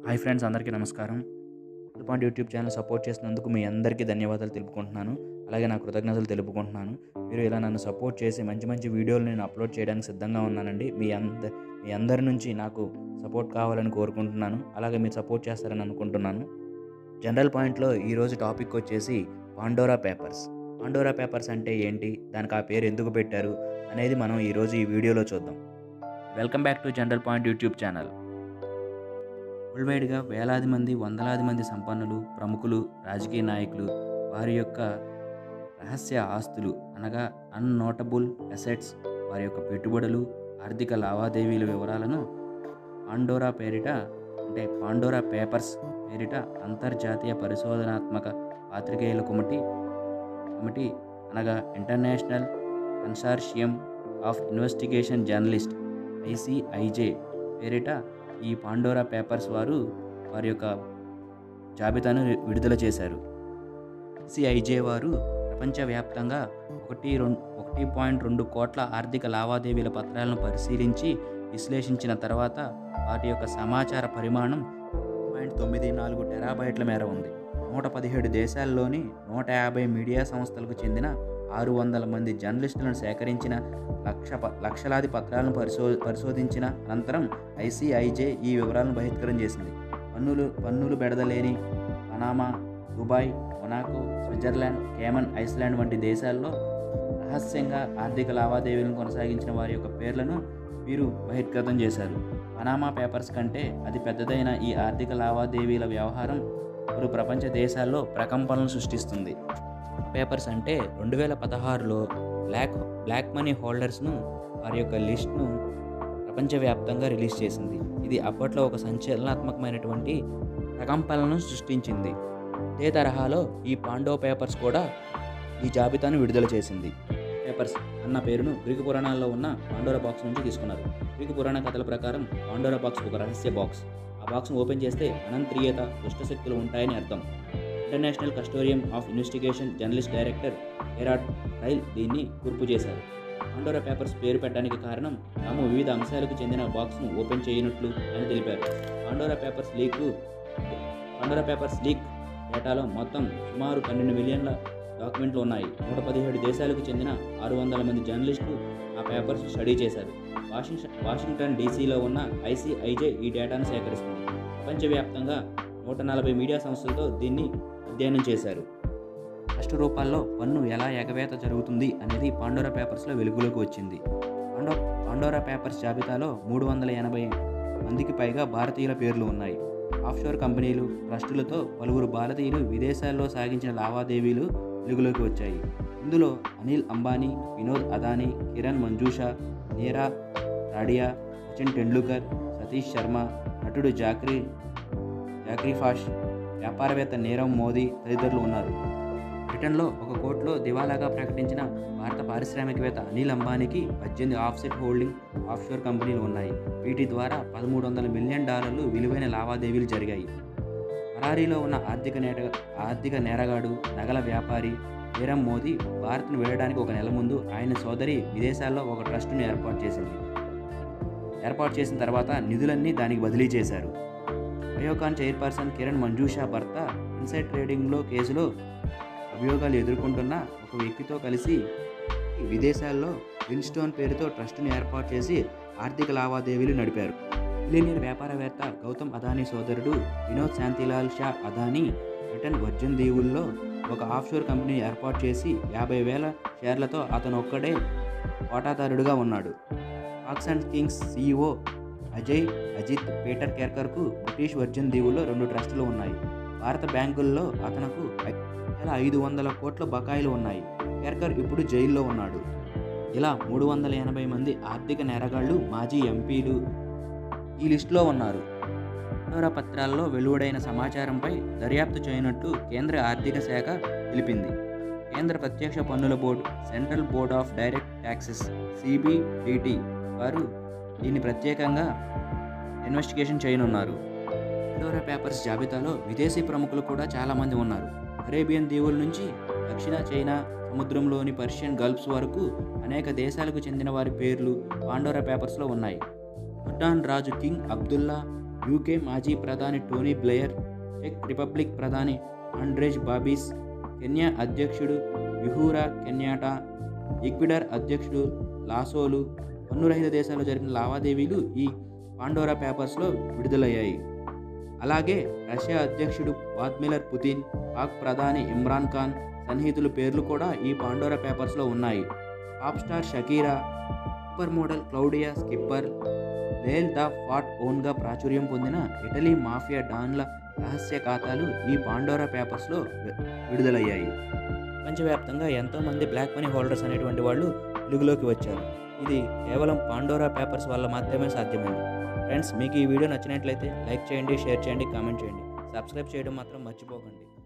hi friends అందరికీ నమస్కారం point YouTube channel support చేసినందుకు మీ అందరికీ ధన్యవాదాలు తెలుపుకుంటున్నాను అలాగే నా కృతజ్ఞతలు తెలుపుకుంటున్నాను మీరు ఇలా నన్ను సపోర్ట్ చేసి మంచి మంచి వీడియోలు నేను అప్లోడ్ చేయడానికి సిద్ధంగా ఉన్నానండి మీ అంద మీ అందరి నుంచి నాకు సపోర్ట్ కావాలని కోరుకుంటున్నాను అలాగే మీరు సపోర్ట్ చేస్తారని అనుకుంటున్నాను జనరల్ పాయింట్లో ఈరోజు టాపిక్ వచ్చేసి పాండోరా పేపర్స్ పాండోరా పేపర్స్ అంటే ఏంటి దానికి ఆ పేరు ఎందుకు పెట్టారు అనేది మనం ఈరోజు ఈ వీడియోలో చూద్దాం welcome back to general point YouTube channel world వైడ్గా వేలాది మంది వందలాది మంది సంపన్నులు ప్రముఖులు రాజకీయ నాయకులు వారి యొక్క రహస్య ఆస్తులు అనగా అన్నోటబుల్ అసెట్స్ వారి యొక్క పెట్టుబడులు ఆర్థిక లావాదేవీల వివరాలను పాండోరా పేరిట అంటే పాండోరా పేపర్స్ పేరిట అంతర్జాతీయ పరిశోధనాత్మక పాత్రికేయుల కమిటీ కమిటీ అనగా international consortium of investigation journalist ICIJ పేరిట ఈ పాండోరా పేపర్స్ వారు వారి యొక్క జాబితాను విడుదల చేశారు సిఐజే వారు ప్రపంచవ్యాప్తంగా ఒకటి రెండు ఒకటి పాయింట్ రెండు కోట్ల ఆర్థిక లావాదేవీల పత్రాలను పరిశీలించి విశ్లేషించిన తర్వాత వాటి యొక్క సమాచార పరిమాణం పాయింట్ తొమ్మిది నాలుగు టెరాబైట్ల మేర ఉంది నూట పదిహేడు దేశాల్లోని నూట యాభై మీడియా సంస్థలకు చెందిన ఆరు వందల మంది జర్నలిస్టులను సేకరించిన లక్ష ప- లక్షలాది పత్రాలను పరిశో పరిశోధించిన అనంతరం ఐసిఐజే ఈ వివరాలను బహిష్కరణ చేసింది పన్నులు పన్నులు బెడదలేని Panama Dubai Monaco Switzerland Cayman Iceland వంటి దేశాల్లో రహస్యంగా ఆర్థిక లావాదేవీలను కొనసాగించిన వారి యొక్క పేర్లను వీరు బహిష్కృతం చేశారు పనామా పేపర్స్ కంటే అది పెద్దదైన ఈ ఆర్థిక లావాదేవీల వ్యవహారం పలు ప్రపంచ దేశాల్లో ప్రకంపనలు సృష్టిస్తుంది పేపర్స్ అంటే రెండు వేల పదహారులో బ్లాక్ బ్లాక్ మనీ హోల్డర్స్ను వారి యొక్క లిస్ట్ను ప్రపంచవ్యాప్తంగా రిలీజ్ చేసింది ఇది అప్పట్లో ఒక సంచలనాత్మకమైనటువంటి ప్రకంపనలను సృష్టించింది ఇదే తరహాలో ఈ పాండో పేపర్స్ కూడా ఈ జాబితాను విడుదల చేసింది పేపర్స్ అన్న పేరును గ్రీకు పురాణాల్లో ఉన్న పాండోరా బాక్స్ నుంచి తీసుకున్నారు గ్రీకు పురాణ కథల ప్రకారం పాండోరా బాక్స్ ఒక రహస్య బాక్స్ ఆ బాక్స్ను ఓపెన్ చేస్తే అనంత్రీయత దుష్టశక్తులు ఉంటాయని అర్థం international consortium of investigation journalist director Gerard Ryle దీన్ని కూర్పు చేశారు పాండోరా పేపర్స్ పేరు పెట్టడానికి కారణం తాము వివిధ అంశాలకు చెందిన బాక్స్ను ఓపెన్ చేయనట్లు అని తెలిపారు Pandora papers leak Pandora papers leak డేటాలో మొత్తం సుమారు పన్నెండు మిలియన్ల డాక్యుమెంట్లు ఉన్నాయి నూట పదిహేడు దేశాలకు చెందిన ఆరు వందల మంది జర్నలిస్టులు ఆ పేపర్స్ స్టడీ చేశారు వాషింగ్ వాషింగ్టన్ డీసీలో ఉన్న ఐసీఐజే ఈ డేటాను సేకరిస్తుంది ప్రపంచవ్యాప్తంగా నూట నలభై మీడియా సంస్థలతో దీన్ని అధ్యయనం చేశారు ఫస్ట్ రూపాల్లో పన్ను ఎలా ఎగవేత జరుగుతుంది అనేది పాండోరా పేపర్స్లో వెలుగులోకి వచ్చింది పాండో పాండోరా పేపర్స్ జాబితాలో మూడు వందల ఎనభై మందికి పైగా భారతీయుల పేర్లు ఉన్నాయి ఆఫ్షోర్ కంపెనీలు ట్రస్టులతో పలువురు భారతీయులు విదేశాల్లో సాగించిన లావాదేవీలు వెలుగులోకి వచ్చాయి ఇందులో అనిల్ అంబానీ వినోద్ అదానీ కిరణ్ మంజూషా నీరా రాడియా సచిన్ టెండూల్కర్ సతీష్ శర్మ నటుడు జాక్రీ జాక్రీ ఫాష్ వ్యాపారవేత్త నీరవ్ మోదీ తదితరులు ఉన్నారు బ్రిటన్లో ఒక కోర్టులో దివాలాగా ప్రకటించిన భారత పారిశ్రామికవేత్త అనిల్ అంబానీకి పద్దెనిమిది ఆఫ్సెట్ హోల్డింగ్ ఆఫ్షోర్ కంపెనీలు ఉన్నాయి వీటి ద్వారా పదమూడు వందల మిలియన్ డాలర్లు విలువైన లావాదేవీలు జరిగాయి ఫరారీలో ఉన్న ఆర్థిక నేర ఆర్థిక నేరగాడు నగల వ్యాపారి నీరవ్ మోదీ భారత్ను వేయడానికి ఒక నెల ముందు ఆయన సోదరి విదేశాల్లో ఒక ట్రస్టును ఏర్పాటు చేసింది ఏర్పాటు చేసిన తర్వాత నిధులన్నీ దానికి బదిలీ చేశారు బయోకాన్ చైర్పర్సన్ కిరణ్ మంజూషా భర్త ఇన్సైడ్ ట్రేడింగ్లో కేసులో అభియోగాలు ఎదుర్కొంటున్న ఒక వ్యక్తితో కలిసి విదేశాల్లో విన్స్టోన్ పేరుతో ట్రస్టును ఏర్పాటు చేసి ఆర్థిక లావాదేవీలు నడిపారు మిలీనియర్ వ్యాపారవేత్త గౌతమ్ అదానీ సోదరుడు వినోద్ శాంతిలాల్ షా అదానీ బ్రిటన్ వర్జన్ దీవుల్లో ఒక ఆఫ్షోర్ కంపెనీ ఏర్పాటు చేసి యాభై వేల షేర్లతో అతను ఒక్కడే వాటాదారుడుగా ఉన్నాడు Fox and Kings CEO Ajay Ajit Peter కేర్కర్కు బ్రిటిష్ వర్జిన్ దీవుల్లో రెండు ట్రస్టులు ఉన్నాయి భారత బ్యాంకుల్లో అతనకు ఐదు వేల ఐదు వందల కోట్ల బకాయిలు ఉన్నాయి కేర్కర్ ఇప్పుడు జైల్లో ఉన్నాడు ఇలా మూడు వందల ఎనభై మంది ఆర్థిక నేరగాళ్లు మాజీ ఎంపీలు ఈ లిస్టులో ఉన్నారు పాండోరా పత్రాల్లో వెలువడైన సమాచారంపై దర్యాప్తు చేయనట్టు కేంద్ర ఆర్థిక శాఖ తెలిపింది కేంద్ర ప్రత్యక్ష పన్నుల board central board of direct taxes CBDT వారు దీన్ని ప్రత్యేకంగా ఇన్వెస్టిగేషన్ చేయనున్నారు పాండోరా పేపర్స్ జాబితాలో విదేశీ ప్రముఖులు కూడా చాలామంది ఉన్నారు అరేబియన్ దీవుల నుంచి దక్షిణ చైనా సముద్రంలోని పర్షియన్ గల్ఫ్స్ వరకు అనేక దేశాలకు చెందిన వారి పేర్లు పాండోరా పేపర్స్లో ఉన్నాయి సుల్తాన్ రాజు కింగ్ అబ్దుల్లా యూకే మాజీ ప్రధాని టోనీ బ్లేయర్ చెక్ రిపబ్లిక్ ప్రధాని ఆండ్రేజ్ బాబీస్ కెన్యా అధ్యక్షుడు యుహూరా కెన్యాటా ఈక్విడర్ అధ్యక్షుడు లాసోలు పన్నురహిత దేశాల్లో జరిగిన లావాదేవీలు ఈ పాండోరా పేపర్స్లో విడుదలయ్యాయి అలాగే రష్యా అధ్యక్షుడు వాద్మిలర్ పుతిన్ పాక్ ప్రధాని ఇమ్రాన్ ఖాన్ సన్నిహితుల పేర్లు కూడా ఈ పాండోరా పేపర్స్లో ఉన్నాయి pop star Shakira super model Claudia Schiffer లేల్ ద ఫాట్ ఓన్గా ప్రాచుర్యం పొందిన ఇటలీ మాఫియా డాన్ల రహస్య ఖాతాలు ఈ పాండోరా పేపర్స్లో వి- విడుదలయ్యాయి ప్రపంచవ్యాప్తంగా ఎంతోమంది బ్లాక్ మనీ హోల్డర్స్ అనేటువంటి వాళ్ళు వెలుగులోకి వచ్చారు ఇది కేవలం పాండోరా పేపర్స్ వల్ల మాత్రమే సాధ్యమైంది ఫ్రెండ్స్ మీకు ఈ వీడియో నచ్చినట్లయితే లైక్ చేయండి షేర్ చేయండి కామెంట్ చేయండి సబ్స్క్రైబ్ చేయడం మాత్రం మర్చిపోకండి